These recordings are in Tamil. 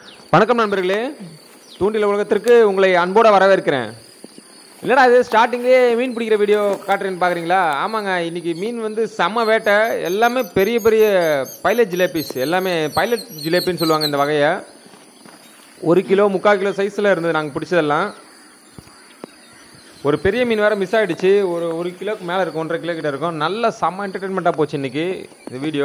வணக்கம் நண்பர்களே தூண்டில் உலகத்திற்கு உங்களை அன்போடு வரவேற்கிறேன் இல்லைடா இது ஸ்டார்டிங்லேயே மீன் பிடிக்கிற வீடியோ காட்டுறேன்னு பார்க்குறீங்களா ஆமாங்க இன்னைக்கு மீன் வந்து செம்ம வேட்டை எல்லாமே பெரிய பெரிய பைலட் ஜிலேபிஸ் எல்லாமே பைலட் ஜிலேபின்னு சொல்லுவாங்க இந்த வகையை ஒரு கிலோ முக்கால் கிலோ சைஸில் இருந்தது நாங்கள் பிடிச்சதெல்லாம் ஒரு பெரிய மீன் வேறு மிஸ் ஆகிடுச்சு ஒரு ஒரு கிலோக்கு மேலே இருக்கும் ஒன்றரை கிலோ கிட்ட இருக்கும் நல்ல செம்ம என்டர்டெயின்மெண்ட்டாக போச்சு இன்னைக்கு இந்த வீடியோ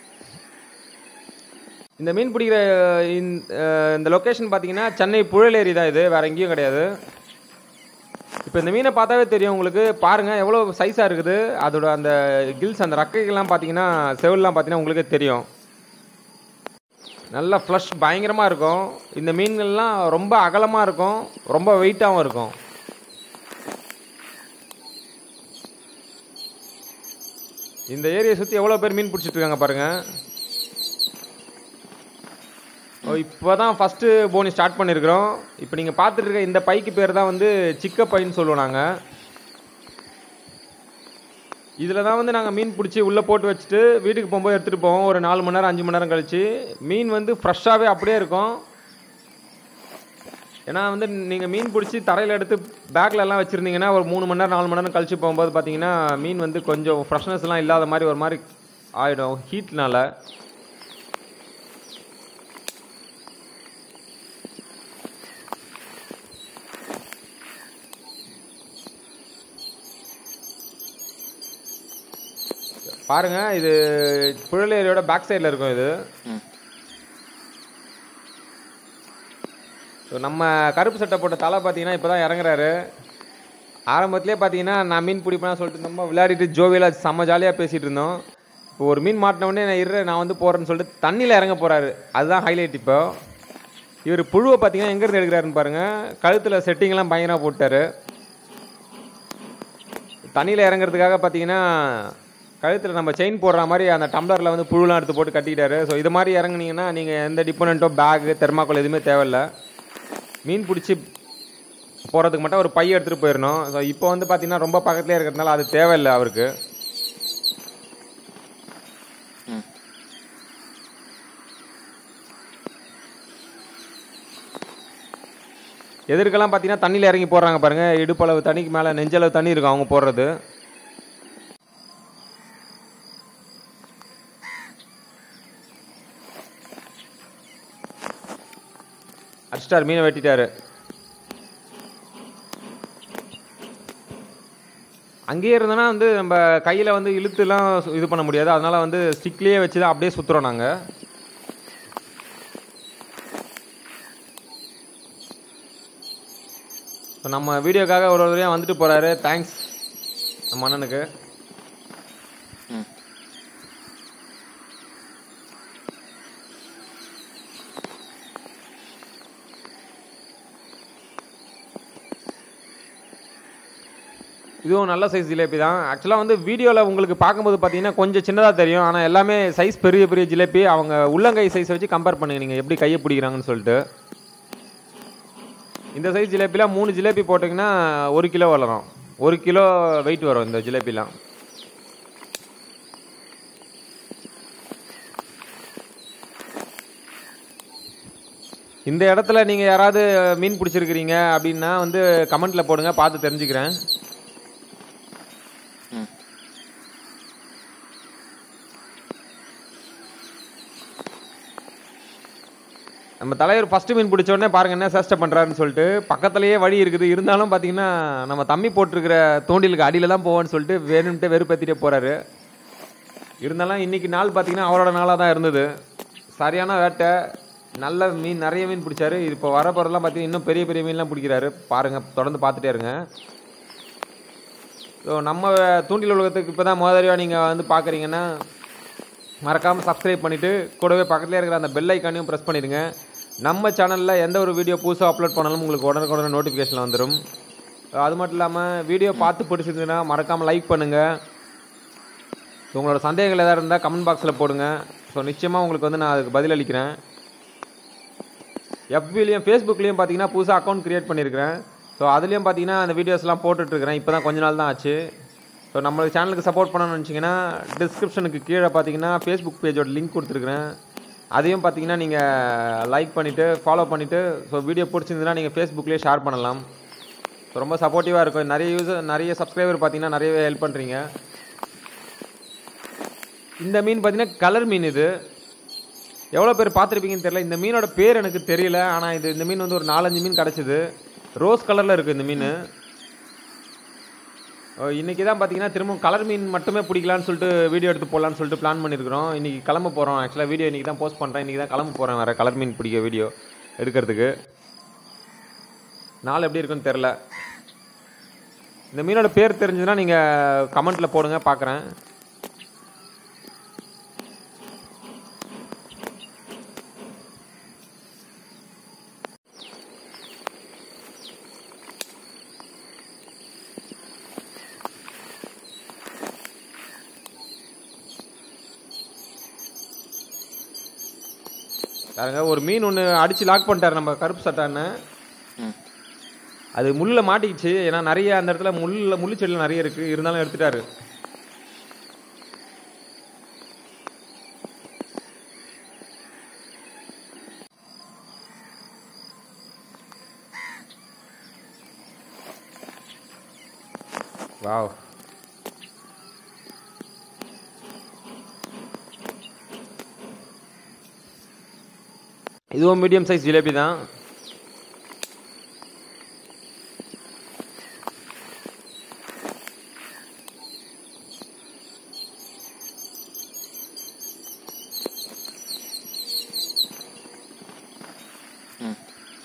இந்த மீன் பிடிக்கிற இந்த அஹ், இந்த லொக்கேஷன் பார்த்தீங்கன்னா சென்னை புழலேரி தான் இது வேற எங்கேயும் கிடையாது இப்போ இந்த மீனை பார்த்தாவே தெரியும் உங்களுக்கு பாருங்கள் எவ்வளோ சைஸாக இருக்குது அதோட அந்த கில்ஸ் அந்த ரக்கைகள்லாம் பார்த்தீங்கன்னா செவில்லாம் பார்த்தீங்கன்னா உங்களுக்கே தெரியும் நல்லா ஃப்ளஷ் பயங்கரமாக இருக்கும் இந்த மீன்கள்லாம் ரொம்ப அகலமாக இருக்கும் ரொம்ப வெயிட்டாகவும் இருக்கும் இந்த ஏரியை சுற்றி எவ்வளோ பேர் மீன் பிடிச்சிட்டு இருக்காங்க பாருங்கள் ஓ இப்போ தான் ஃபஸ்ட்டு போனி ஸ்டார்ட் பண்ணியிருக்கிறோம் இப்போ நீங்கள் பார்த்துட்டு இருக்க இந்த பைக்கு பேர் தான் வந்து சிக்க பைன்னு சொல்லுவோம் நாங்கள் இதில் தான் வந்து நாங்கள் மீன் பிடிச்சி உள்ளே போட்டு வச்சுட்டு வீட்டுக்கு போகும்போது எடுத்துகிட்டு போவோம் ஒரு நாலு மணி நேரம் அஞ்சு மணி நேரம் கழிச்சு மீன் வந்து ஃப்ரெஷ்ஷாகவே அப்படியே இருக்கும் ஏன்னா வந்து நீங்கள் மீன் பிடிச்சி தரையில் எடுத்து பேக்கில் எல்லாம் வச்சுருந்தீங்கன்னா ஒரு மூணு மணி நேரம் நாலு மணி நேரம் கழிச்சு போகும்போது பார்த்தீங்கன்னா மீன் வந்து கொஞ்சம் ஃப்ரெஷ்னஸ்லாம் இல்லாத மாதிரி ஒரு மாதிரி ஆகிடும் ஹீட்னால பாருங்க இது புழல் ஏரியோட பேக் சைடில் இருக்கும் இது So, நம்ம கருப்பு சட்டை போட்ட தலை பார்த்தீங்கன்னா இப்போ தான் இறங்குறாரு ஆரம்பத்திலே பார்த்தீங்கன்னா நான் மீன் பிடிப்பேன் சொல்லிட்டு நம்ம விளையாடிட்டு ஜோவியலாக செம்ம ஜாலியாக பேசிகிட்டு இருந்தோம் இப்போ ஒரு மீன் மாட்டின உடனே நான் இரு நான் வந்து போகிறேன்னு சொல்லிட்டு தண்ணியில் இறங்க போகிறாரு அதுதான் ஹைலைட் இப்போ இவர் புழுவை பார்த்தீங்கன்னா எங்கேருந்து எடுக்கிறாருன்னு பாருங்கள் கழுத்தில் செட்டிங்லாம் பயங்கரமாக போட்டாரு தண்ணியில் இறங்குறதுக்காக பார்த்தீங்கன்னா கழுத்தில் நம்ம செயின் போடுற மாதிரி அந்த டம்ளரில் வந்து புழுலாம் எடுத்து போட்டு கட்டிக்கிட்டாரு ஸோ இது மாதிரி இறங்குனீங்கன்னா நீங்கள் எந்த டிப்போனண்ட்டோ பேகு தெர்மாக்கோல் எதுவுமே தேவையில்ல மீன் பிடிச்சி போகிறதுக்கு மட்டும் ஒரு பைய எடுத்துகிட்டு போயிடணும் ஸோ இப்போ வந்து பார்த்தீங்கன்னா ரொம்ப பக்கத்துலேயே இருக்கிறதுனால அது தேவையில்லை அவருக்கு எதிர்க்கெல்லாம் பார்த்தீங்கன்னா தண்ணியில் இறங்கி போடுறாங்க பாருங்க இடுப்பளவு தண்ணிக்கு மேலே நெஞ்சளவு தண்ணி இருக்கும் அவங்க போடுறது அடிச்சிட்டார் மீனை வெட்டிட்டாரு அங்கேயே இருந்தோன்னா வந்து நம்ம கையில் வந்து இழுத்துலாம் சு- இது பண்ண முடியாது அதனால வந்து ஸ்டிக்லேயே வச்சு தான் அப்படியே சுற்றுறோம் நாங்கள் இப்போ நம்ம வீடியோக்காக ஒரு ஒரு தடவையாக வந்துட்டு போகிறாரு தேங்க்ஸ் நம்ம அண்ணனுக்கு இதுவும் நல்ல சைஸ் ஜிலேபி தான் ஆக்சுவலாக வந்து வீடியோவில் உங்களுக்கு பார்க்கும்போது பார்த்தீங்கன்னா கொஞ்சம் சின்னதாக தெரியும் ஆனால் எல்லாமே சைஸ் பெரிய பெரிய ஜிலேபி அவங்க உள்ளங்கை சைஸ் வச்சு கம்பேர் பண்ணுங்க நீங்கள் எப்படி கையை பிடிக்கிறாங்கன்னு சொல்லிட்டு இந்த சைஸ் ஜிலேபிலாம் மூணு ஜிலேபி போட்டிங்கன்னா ஒரு கிலோ வளரும் ஒரு கிலோ வெயிட் வரும் இந்த ஜிலேபிலாம் இந்த இடத்துல நீங்கள் யாராவது மீன் பிடிச்சிருக்கிறீங்க அப்படின்னா வந்து கமெண்ட்டில் போடுங்க பார்த்து தெரிஞ்சுக்கிறேன் நம்ம தலைவர் ஃபர்ஸ்ட் மீன் பிடிச்ச உடனே பாருங்க என்ன சேஷ்டை பண்றாருன்னு சொல்லிட்டு பக்கத்துலயே வழி இருக்குது இருந்தாலும் பாத்தீங்கன்னா நம்ம தம்பி போட்டிருக்கிற தூண்டிலுக்கு அடியில தான் போவோம்னு சொல்லிட்டு வேணும்ட்டு வெறுப்பேத்திட்டே போறாரு இருந்தாலும் இன்னைக்கு நாள் பாத்தீங்கன்னா அவரோட நாளாக தான் இருந்தது சரியான வேட்டை நல்ல மீன் நிறைய மீன் பிடிச்சாரு இப்போ வர போறதெல்லாம் பார்த்தீங்கன்னா இன்னும் பெரிய பெரிய மீன்லாம் பிடிக்கிறாரு பாருங்க தொடர்ந்து பார்த்துட்டே இருங்க ஸோ நம்ம தூண்டில் உலகத்துக்கு இப்போ தான் முதலியாக நீங்கள் வந்து பார்க்குறீங்கன்னா மறக்காமல் சப்ஸ்கிரைப் பண்ணிவிட்டு கூடவே பக்கத்துலேயே இருக்கிற அந்த பெல் ஐக்கானையும் ப்ரெஸ் பண்ணிடுங்க நம்ம சேனலில் எந்த ஒரு வீடியோ புதுசாக அப்லோட் பண்ணாலும் உங்களுக்கு உடனுக்குடனே நோட்டிஃபிகேஷன் வந்துடும் அது மட்டும் இல்லாமல் வீடியோ பார்த்து பிடிச்சிருந்ததுன்னா மறக்காமல் லைக் பண்ணுங்கள் உங்களோட சந்தேகங்கள் எதாவது இருந்தால் கமெண்ட் பாக்ஸில் போடுங்க ஸோ நிச்சயமாக உங்களுக்கு வந்து நான் அதுக்கு பதிலளிக்கிறேன் எஃபிலையும் ஃபேஸ்புக்லேயும் பார்த்தீங்கன்னா புதுசாக அக்கௌண்ட் க்ரியேட் பண்ணியிருக்கிறேன் ஸோ அதுலேயும் பார்த்தீங்கன்னா அந்த வீடியோஸ்லாம் போட்டுட்ருக்கிறேன் இப்போ தான் கொஞ்ச நாள் தான் ஆச்சு ஸோ நம்ம சேனலுக்கு சப்போர்ட் பண்ணணும்னு நினச்சிங்கன்னா டிஸ்கிரிப்ஷனுக்கு கீழே பார்த்தீங்கன்னா ஃபேஸ்புக் பேஜோட லிங்க் கொடுத்துருக்குறேன் அதையும் பார்த்தீங்கன்னா நீங்கள் லைக் பண்ணிவிட்டு ஃபாலோ பண்ணிவிட்டு ஸோ வீடியோ பிடிச்சிருந்ததுன்னா நீங்கள் ஃபேஸ்புக்லேயே ஷேர் பண்ணலாம் ஸோ ரொம்ப சப்போர்ட்டிவாக இருக்கும் நிறைய யூஸர் நிறைய சப்ஸ்கிரைபர் பார்த்தீங்கன்னா நிறையவே ஹெல்ப் பண்ணுறீங்க இந்த மீன் பார்த்தீங்கன்னா கலர் மீன் இது எவ்வளோ பேர் பார்த்துருப்பீங்கன்னு தெரியல இந்த மீனோட பேர் எனக்கு தெரியல ஆனால் இது இந்த மீன் வந்து ஒரு நாலஞ்சு மீன் கிடச்சிது ரோஸ் கலரில் இருக்குது இந்த மீன் இன்றைக்கி தான் பார்த்தீங்கன்னா திரும்ப கலர் மீன் மட்டுமே பிடிக்கலான்னு சொல்லிட்டு வீடியோ எடுத்து போடலான்னு சொல்லிட்டு பிளான் பண்ணியிருக்கிறோம் இன்றைக்கி கிளம்ப போகிறோம் ஆக்சுவலாக வீடியோ இன்றைக்கி தான் போஸ்ட் பண்ணுறேன் இன்றைக்கி தான் கிளம்ப போகிறேன் வேறு கலர் மீன் பிடிக்க வீடியோ எடுக்கிறதுக்கு நாள் எப்படி இருக்குன்னு தெரில இந்த மீனோட பேர் தெரிஞ்சதுன்னா நீங்கள் கமெண்ட்டில் போடுங்க பார்க்குறேன் பாருங்க ஒரு மீன் ஒன்று அடிச்சு லாக் பண்ணிட்டாரு நம்ம கருப்பு சட்டான்னு ம் அது முள்ளில் மாட்டிக்கிச்சு ஏன்னா நிறைய அந்த இடத்துல முள்ள முள்ளு செடியில் நிறைய இருக்கு இருந்தாலும் எடுத்துட்டாரு வாவ் இதுவும் மீடியம் சைஸ் ஜிலேபி தான் ம்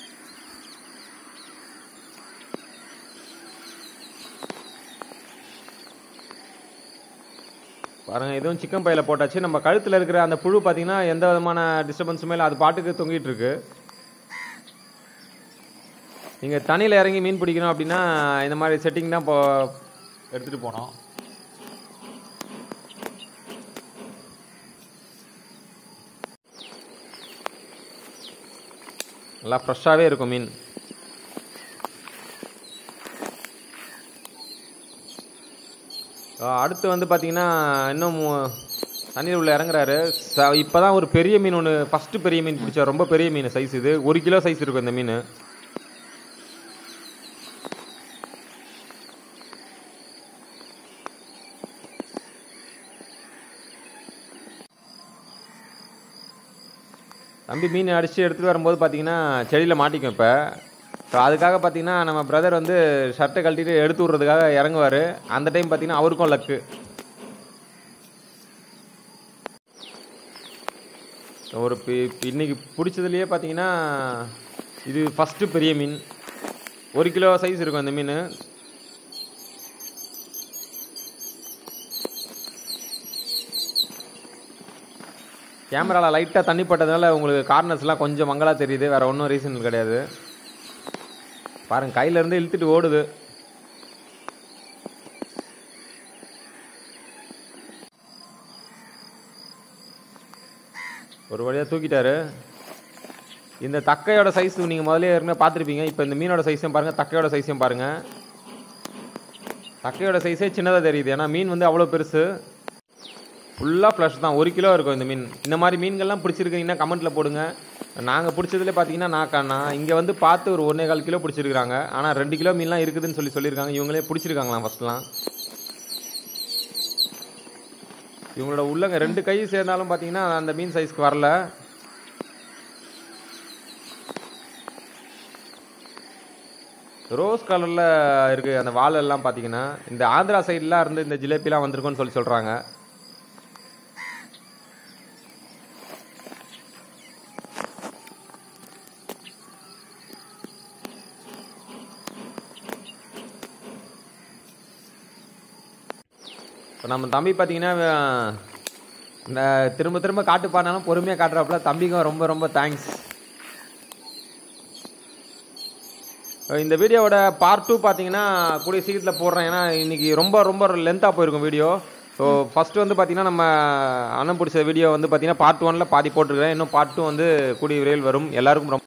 பாருங்க இதுவும் சிக்கன் பையில போட்டாச்சு நம்ம கழுத்துல இருக்கிற அந்த புழு பார்த்தீங்கன்னா எந்த விதமான டிஸ்டர்பன்ஸுமே இல்லை அது பாட்டுக்கு தொங்கிட்டு இருக்கு நீங்க தண்ணியில் இறங்கி மீன் பிடிக்கணும் அப்படின்னா இந்த மாதிரி செட்டிங் தான் இப்போ எடுத்துட்டு போனோம் நல்லா ஃப்ரெஷ்ஷாகவே இருக்கும் மீன் அஹ் அடுத்து வந்து பார்த்தீங்கன்னா இன்னும் மு- தண்ணீர் உள்ள இறங்குறாரு ச- இப்பதான் ஒரு பெரிய மீன் ஒன்று ஃபர்ஸ்ட் பெரிய மீன் பிடிச்சா ரொம்ப பெரிய மீன் சைஸ் இது ஒரு கிலோ சைஸ் இருக்கும் இந்த மீன் தம்பி மீன் அடிச்சு எடுத்துட்டு வரும்போது பார்த்தீங்கன்னா செடியில் மாட்டிக்கும் இப்போ ஸோ அதுக்காக பார்த்தீங்கன்னா நம்ம பிரதர் வந்து ஷர்ட்டை கழட்டிட்டு எடுத்து விட்றதுக்காக இறங்குவார் அந்த டைம் பார்த்தீங்கன்னா அவருக்கும் லக்கு ஒரு பி- பி- இன்னைக்கு பிடிச்சதுலையே பார்த்தீங்கன்னா இது ஃபஸ்ட்டு பெரிய மீன் ஒரு கிலோ சைஸ் இருக்கும் இந்த மீன் கேமராவில் லைட்டாக தண்ணி பட்டதுனால உங்களுக்கு கார்னர்ஸ்லாம் கொஞ்சம் மங்கலாக தெரியுது வேற ஒன்றும் ரீசன் கிடையாது பாருங்க கையில இருந்து இழுத்துட்டு ஓடுது ஒரு வழியாக தூக்கிட்டாரு இந்த தக்கையோட சைஸ் நீங்கள் முதல்ல ஏற்கனவே பார்த்துருப்பீங்க இப்போ இந்த மீனோட சைஸையும் பாருங்கள் தக்கையோட சைஸையும் பாருங்கள் தக்கையோட சைஸே சின்னதாக தெரியுது ஏன்னா மீன் வந்து அவ்வளோ பெருசு ஃபுல்லாக ஃப்ளஷ் தான் ஒரு கிலோ இருக்கும் இந்த மீன் இந்த மாதிரி மீன்கள்லாம் பிடிச்சிருக்கீங்கன்னா கமெண்ட்டில் போடுங்க நாங்கள் பிடிச்சதுல பார்த்தீங்கன்னா நான் கா- நான் இங்கே வந்து பார்த்து ஒரு ஒன்றே கால் கிலோ பிடிச்சிருக்காங்க ஆனால் ரெண்டு கிலோ மீன்லாம் இருக்குதுன்னு சொல்லி சொல்லியிருக்காங்க இவங்களே பிடிச்சிருக்காங்களாம் ஃபஸ்ட்லாம் இவங்களோட உள்ளங்க ரெண்டு கை சேர்ந்தாலும் பார்த்தீங்கன்னா அந்த மீன் சைஸ்க்கு வரல ரோஸ் கலரில் இருக்கு அந்த வால் எல்லாம் பார்த்தீங்கன்னா இந்த ஆந்திரா சைட்லாம் இருந்து இந்த ஜிலேபிலாம் வந்திருக்குன்னு சொல்லி சொல்கிறாங்க இப்போ நம்ம தம்பி பார்த்தீங்கன்னா அஹ், இந்த திரும்ப திரும்ப காட்டு பாடினாலும் பொறுமையாக காட்டுறாப்புல தம்பிக்கும் ரொம்ப ரொம்ப தேங்க்ஸ் இந்த வீடியோவோட பார்ட் டூ பார்த்தீங்கன்னா கூடிய சீக்கிரத்தில் போடுறேன் ஏன்னா இன்னைக்கு ரொம்ப ரொம்ப லென்த்தாக போயிருக்கும் வீடியோ ஸோ ஃபர்ஸ்ட் வந்து பார்த்தீங்கன்னா நம்ம அண்ணன் பிடிச்ச வீடியோ வந்து பார்த்தீங்கன்னா பார்ட் ஒன்ல பாதி போட்டிருக்கிறேன் இன்னும் பார்ட் டூ வந்து கூடிய விரைவில் வரும் எல்லாருக்கும் ரொம்ப